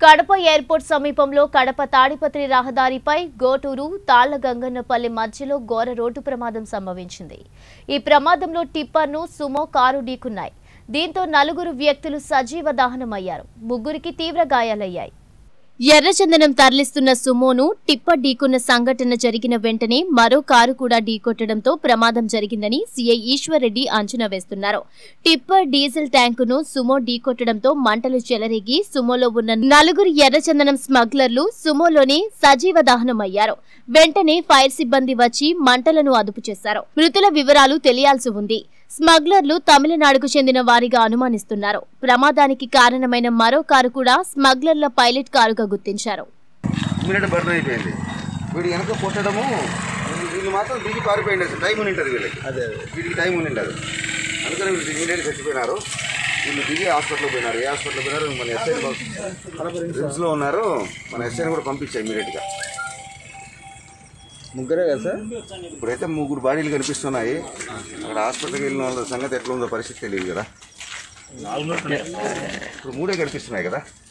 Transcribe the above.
Kadapa airport సమీపంలో కడప తాడిపత్రి రహదారిపై గోటూరు తాళ్లగంగన్నపల్లి మధ్యలో ఘోర రోడ్డు ప్రమాదం సంభవించింది ఈ ప్రమాదంలో టిప్పర్ను సుమో కారు ఢీకున్నాయి దీంతో నలుగురు వ్యక్తులు సజీవ దహనమయ్యారు ముగ్గురికి తీవ్ర గాయాలయ్యాయి ఎర్రచందనం తరలిస్తున్న సుమోను టిప్పర్ ఢీకొన్న సంఘటన జరిగిన వెంటనే మరో కారు కూడా ఢీకొట్టడంతో ప్రమాదం జరిగిందని సీఐ ఈశ్వర్ రెడ్డి అంచనా వేస్తున్నారు టిప్పర్ డీజిల్ ట్యాంకును సుమో ఢీకొట్టడంతో మంటలు చెలరేగి సుమోలో ఉన్న నలుగురు ఎర్రచందనం స్మగ్లర్లు సుమోలోనే సజీవ దహనమయ్యారు వెంటనే ఫైర్ సిబ్బంది వచ్చి మంటలను అదుపు చేశారు మృతుల వివరాలు తెలియాల్సి ఉంది స్మగ్లర్లు తమిళనాడుకు చెందిన వారిగా అనుమానిస్తున్నారు ప్రమాదానికి కారణమైన మరో కారు కూడా స్మగ్లర్ల పైలట్ కారుగా గుర్తించారు ఇమ్మీడియట్ బర్న్ అయిపోయింది వీడు వెనక కొట్టడము వీళ్ళు- వీళ్ళు మాత్రం దిగి పారిపోయింది టైం ఉంటుంది వీళ్ళకి అదే వీడికి టైం ఉండదు అందుకని వీళ్ళు ఇమ్మీడియట్ చచ్చిపోయినారు వీళ్ళు దిగి హాస్పిటల్కి పోయినారు ఏ హాస్పిటల్ పోయినారు మన ఎస్ఐ రిమ్స్లో ఉన్నారు మన ఎస్ఐని కూడా పంపించాయి ఇమ్మీడియట్గా ముగ్గురే కదా సార్ ఇప్పుడైతే ముగ్గురు బాడీలు కనిపిస్తున్నాయి అక్కడ హాస్పిటల్కి వెళ్ళిన వాళ్ళ సంగతి ఎట్లా ఉందో పరిస్థితి తెలియదు కదా ఇప్పుడు మూడే కనిపిస్తున్నాయి కదా